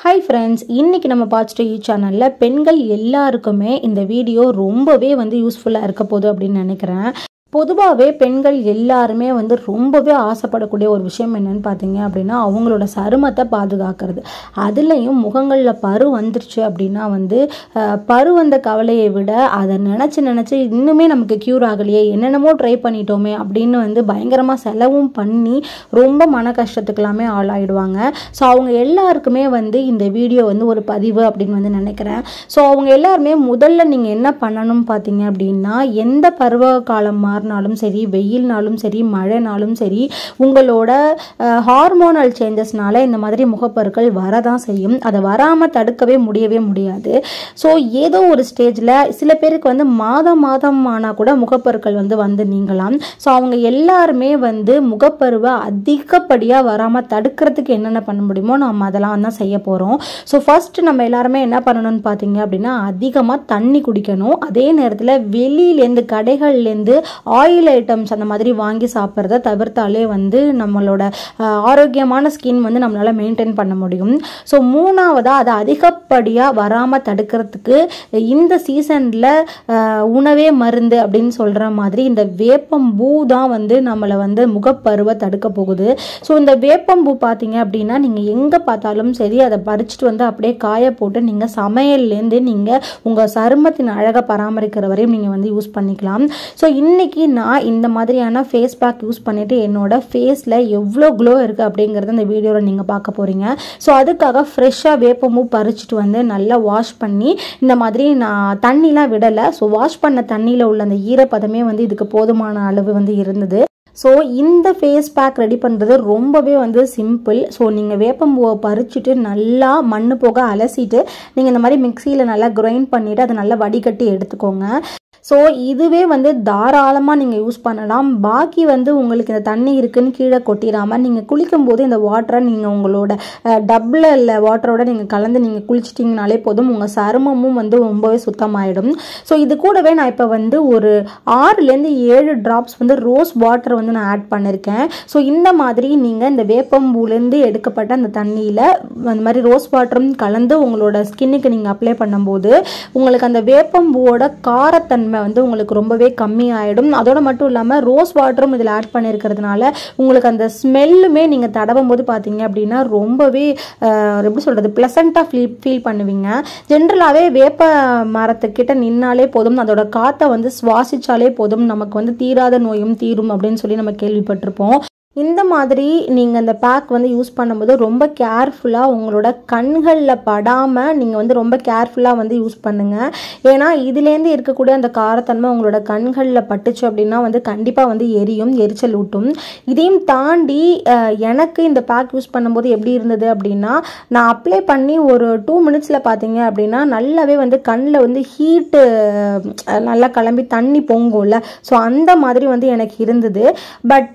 hi friends இன்றைக்கி நம்ம பார்த்துட்டு யூ சேனலில் பெண்கள் எல்லாருக்குமே இந்த வீடியோ ரொம்பவே வந்து யூஸ்ஃபுல்லாக இருக்க போகுது அப்படின்னு நினைக்கிறேன் பொதுவாகவே பெண்கள் எல்லாருமே வந்து ரொம்பவே ஆசைப்படக்கூடிய ஒரு விஷயம் என்னன்னு பார்த்தீங்க அப்படின்னா அவங்களோட சருமத்தை பாதுகாக்கிறது அதுலேயும் முகங்களில் பரு வந்துருச்சு அப்படின்னா வந்து அஹ், பரு வந்த கவலையை விட அதை நினச்சி நினச்சி இன்னுமே நமக்கு க்யூர் ஆகலையே என்னென்னமோ ட்ரை பண்ணிட்டோமே அப்படின்னு வந்து பயங்கரமாக செலவும் பண்ணி ரொம்ப மன கஷ்டத்துக்கெல்லாமே ஆளாயிடுவாங்க ஸோ அவங்க எல்லாருக்குமே வந்து இந்த வீடியோ வந்து ஒரு பதிவு அப்படின்னு வந்து நினைக்கிறேன் ஸோ அவங்க எல்லாருமே முதல்ல நீங்கள் என்ன பண்ணணும் பார்த்தீங்க அப்படின்னா எந்த பருவ காலம் மாறினாலும் சரி வெயில்னாலும் சரி மழைனாலும் சரி உங்களோட ஹார்மோனல் சேஞ்சஸ்னால இந்த மாதிரி முகப்பருக்கள் வரதான் செய்யும் அதை வராமல் தடுக்கவே முடியவே முடியாது ஸோ ஏதோ ஒரு ஸ்டேஜில் சில பேருக்கு வந்து மாதம் மாதம் ஆனால் கூட முகப்பருக்கள் வந்து வந்து நீங்கலாம் ஸோ அவங்க எல்லாருமே வந்து முகப்பருவை அதிகப்படியாக வராமல் தடுக்கிறதுக்கு என்னென்ன பண்ண முடியுமோ நம்ம அதெல்லாம் தான் செய்ய போகிறோம் ஸோ ஃபர்ஸ்ட் நம்ம எல்லாருமே என்ன பண்ணணும்னு பார்த்தீங்க அப்படின்னா அதிகமாக தண்ணி குடிக்கணும் அதே நேரத்தில் வெளியிலேருந்து கடைகள்லேருந்து ஆயில் ஐட்டம்ஸ் அந்த மாதிரி வாங்கி சாப்பிட்றத தவிர்த்தாலே வந்து நம்மளோட அஹ், ஆரோக்கியமான ஸ்கின் வந்து நம்மளால் மெயின்டைன் பண்ண முடியும் ஸோ மூணாவதாக அதை அதிகப்படியாக வராமல் தடுக்கிறதுக்கு இந்த சீசனில் உணவே மருந்து அப்படின்னு சொல்கிற மாதிரி இந்த வேப்பம்பூ தான் வந்து நம்மளை வந்து முகப்பருவை தடுக்க போகுது ஸோ இந்த வேப்பம்பூ பார்த்தீங்க அப்படின்னா நீங்கள் எங்கே பார்த்தாலும் சரி அதை பறிச்சுட்டு வந்து அப்படியே காய போட்டு நீங்கள் சமையல்லேருந்து நீங்கள் உங்கள் சருமத்தின் அழகை பராமரிக்கிற வரையும் நீங்கள் வந்து யூஸ் பண்ணிக்கலாம் ஸோ இன்னைக்கு நான் இந்த மாதிரியான ஃபேஸ் பேக் யூஸ் பண்ணிட்டு என்னோட ஃபேஸில் எவ்வளோ க்ளோ இருக்குது அப்படிங்கிறத இந்த வீடியோவில் நீங்கள் பார்க்க போகிறீங்க ஸோ அதுக்காக ஃப்ரெஷ்ஷாக வேப்பமும் பறிச்சுட்டு வந்து நல்லா வாஷ் பண்ணி இந்த மாதிரி நான் தண்ணிலாம் விடலை ஸோ வாஷ் பண்ண தண்ணியில் உள்ள அந்த ஈரப்பதமே வந்து இதுக்கு போதுமான அளவு வந்து இருந்தது ஸோ இந்த ஃபேஸ் பேக் ரெடி பண்ணுறது ரொம்பவே வந்து சிம்பிள் ஸோ நீங்கள் வேப்பம்பூவை பறிச்சுட்டு நல்லா மண்ணு போக அலசிட்டு நீங்கள் இந்த மாதிரி மிக்சியில் நல்லா கிரைண்ட் பண்ணிவிட்டு அதை நல்லா வடிகட்டி எடுத்துக்கோங்க ஸோ இதுவே வந்து தாராளமாக நீங்கள் யூஸ் பண்ணலாம் பாக்கி வந்து உங்களுக்கு இந்த தண்ணி இருக்குன்னு கீழே கொட்டிடாமல் நீங்கள் குளிக்கும் போது இந்த வாட்டரை நீங்கள் உங்களோட டப்பில் இல்லை வாட்டரோட நீங்கள் கலந்து நீங்கள் குளிச்சிட்டிங்கனாலே போதும் உங்கள் சருமமும் வந்து ரொம்பவே சுத்தமாயிடும் ஸோ இது கூடவே நான் இப்போ வந்து ஒரு ஆறுலேருந்து ஏழு ட்ராப்ஸ் வந்து ரோஸ் வாட்டர் வந்து நான் ஆட் பண்ணியிருக்கேன் ஸோ இந்த மாதிரி நீங்கள் இந்த வேப்பம்பூலேருந்து எடுக்கப்பட்ட அந்த தண்ணியில் அந்த மாதிரி ரோஸ் வாட்டரும் கலந்து உங்களோட ஸ்கின்னுக்கு நீங்கள் அப்ளை பண்ணும்போது உங்களுக்கு அந்த வேப்பம்பூவோட காரத்தன்மை வந்து உங்களுக்கு ரொம்பவே கம்மி ஆகிடும் அதோட மட்டும் இல்லாமல் ரோஸ் வாட்டரும் இதில் ஆட் பண்ணியிருக்கிறதுனால உங்களுக்கு அந்த ஸ்மெல்லுமே நீங்கள் தடவும் போது பார்த்தீங்க அப்படின்னா ரொம்பவே அஹ், எப்படி சொல்கிறது ப்ளசண்ட்டாக ஃபீல் ஃபீல் பண்ணுவீங்க ஜென்ரலாகவே வேப்ப மரத்துக்கிட்ட நின்னாலே போதும் அதோட காற்றை வந்து சுவாசிச்சாலே போதும் நமக்கு வந்து தீராத நோயும் தீரும் அப்படின்னு சொல்லி நம்ம கேள்விப்பட்டிருப்போம் இந்த மாதிரி நீங்கள் அந்த பேக் வந்து யூஸ் பண்ணும்போது ரொம்ப கேர்ஃபுல்லாக உங்களோட கண்களில் படாமல் நீங்கள் வந்து ரொம்ப கேர்ஃபுல்லாக வந்து யூஸ் பண்ணுங்கள் ஏன்னா இதுலேருந்து இருக்கக்கூடிய அந்த காரத்தன்மை உங்களோட கண்களில் பட்டுச்சு அப்படின்னா வந்து கண்டிப்பாக வந்து எரியும் எரிச்சல் ஊட்டும் இதையும் தாண்டி அஹ், எனக்கு இந்த பேக் யூஸ் பண்ணும்போது எப்படி இருந்தது அப்படின்னா நான் அப்ளை பண்ணி ஒரு டூ மினிட்ஸில் பார்த்தீங்க அப்படின்னா நல்லாவே வந்து கண்ணில் வந்து ஹீட்டு நல்லா கிளம்பி தண்ணி பொங்கும்ல ஸோ அந்த மாதிரி வந்து எனக்கு இருந்தது பட்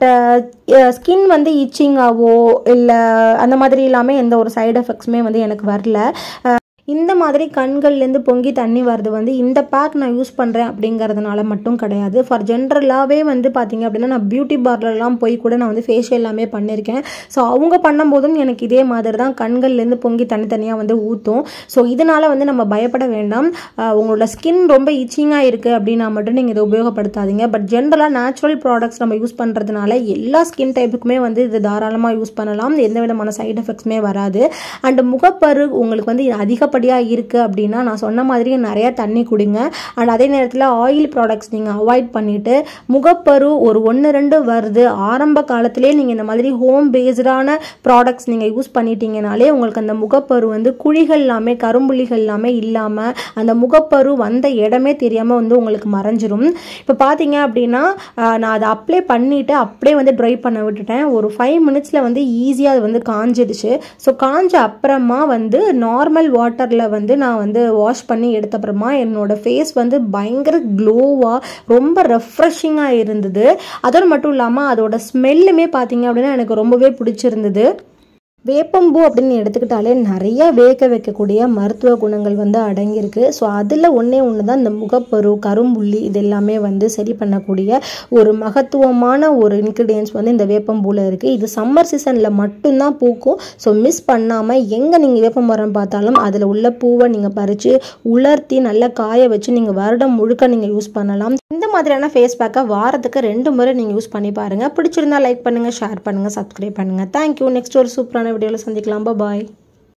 ஸ்கின் வந்து இச்சிங்காவோ இல்லை அந்த மாதிரி இல்லாமல் எந்த ஒரு சைடு எஃபெக்ட்ஸுமே வந்து எனக்கு வரல அஹ் இந்த மாதிரி கண்கள்லேருந்து பொங்கி தண்ணி வருது வந்து இந்த பேக் நான் யூஸ் பண்ணுறேன் அப்படிங்கிறதுனால மட்டும் கிடையாது ஃபார் ஜென்ரலாகவே வந்து பார்த்தீங்க அப்படின்னா நான் பியூட்டி பார்லர்லாம் போய் கூட நான் வந்து ஃபேஷியல் எல்லாமே பண்ணியிருக்கேன் ஸோ அவங்க பண்ணும்போதும் எனக்கு இதே மாதிரி தான் கண்கள்லேருந்து பொங்கி தனித்தனியாக வந்து ஊற்றும் ஸோ இதனால் வந்து நம்ம பயப்பட வேண்டாம் அஹ் உங்களோட ஸ்கின் ரொம்ப இச்சிங்காக இருக்குது அப்படின்னா மட்டும் நீங்கள் இதை உபயோகப்படுத்தாதீங்க பட் ஜென்ரலாக நேச்சுரல் ப்ராடக்ட்ஸ் நம்ம யூஸ் பண்ணுறதுனால எல்லா ஸ்கின் டைப்புக்குமே வந்து இது தாராளமாக யூஸ் பண்ணலாம் எந்த விதமான சைடு எஃபெக்ட்ஸுமே வராது அண்ட் முகப்பரு உங்களுக்கு வந்து அதிகப்படியாக இருக்குது அப்படின்னா நான் சொன்ன மாதிரி நிறைய தண்ணி குடிங்க அண்ட் அதே நேரத்தில் ஆயில் ப்ராடக்ட்ஸ் நீங்கள் அவாய்ட் பண்ணிவிட்டு முகப்பரு ஒரு ஒன்று ரெண்டு வருது ஆரம்ப காலத்திலே நீங்கள் இந்த மாதிரி ஹோம் பேஸ்டான ப்ராடக்ட்ஸ் நீங்கள் யூஸ் பண்ணிட்டீங்கனாலே உங்களுக்கு அந்த முகப்பரு வந்து குழிகள் எல்லாமே கரும்புள்ளிகள் எல்லாமே இல்லாமல் அந்த முகப்பரு வந்த இடமே தெரியாமல் வந்து உங்களுக்கு மறைஞ்சிரும் இப்போ பார்த்தீங்க அப்படின்னா ஆஹ், நான் அதை அப்ளை பண்ணிவிட்டு அப்படியே வந்து ட்ரை பண்ண விட்டுட்டேன் ஒரு ஃபைவ் மினிட்ஸில் வந்து ஈஸியாக அது வந்து காஞ்சிடுச்சு ஸோ காஞ்ச அப்புறமா வந்து நார்மல் வாட்டரில் வந்து நான் வந்து வாஷ் பண்ணி எடுத்த அப்புறமா என்னோட ஃபேஸ் வந்து பயங்கர க்ளோவாக ரொம்ப ரெஃப்ரெஷிங்காக இருந்தது அதோடு மட்டும் இல்லாமல் அதோட ஸ்மெல்லுமே பார்த்தீங்க அப்படின்னா எனக்கு ரொம்பவே பிடிச்சிருந்தது வேப்பம்பூ அப்படின்னு எடுத்துக்கிட்டாலே நிறைய வேக வைக்கக்கூடிய மருத்துவ குணங்கள் வந்து அடங்கியிருக்கு ஸோ அதில் ஒன்றே ஒன்று தான் இந்த முகப்பரு கரும்புள்ளி இது எல்லாமே வந்து சரி பண்ணக்கூடிய ஒரு மகத்துவமான ஒரு இன்க்ரீடியன்ஸ் வந்து இந்த வேப்பம்பூவில் இருக்குது இது சம்மர் சீசனில் மட்டும்தான் பூக்கும் ஸோ மிஸ் பண்ணாமல் எங்கே நீங்கள் வேப்பமரம் பார்த்தாலும் அதில் உள்ள பூவை நீங்கள் பறித்து உலர்த்தி நல்லா காய வச்சு நீங்கள் வருடம் முழுக்க நீங்கள் யூஸ் பண்ணலாம் இந்த மாதிரியான ஃபேஸ் பேக்கை வாரத்துக்கு ரெண்டு முறை நீங்கள் யூஸ் பண்ணி பாருங்கள் பிடிச்சிருந்தா லைக் பண்ணுங்கள் ஷேர் பண்ணுங்கள் சப்ஸ்கிரைப் பண்ணுங்கள் தேங்க்யூ நெக்ஸ்ட் ஒரு சூப்பரான வீடியோவில் சந்திக்கலாம் பாய்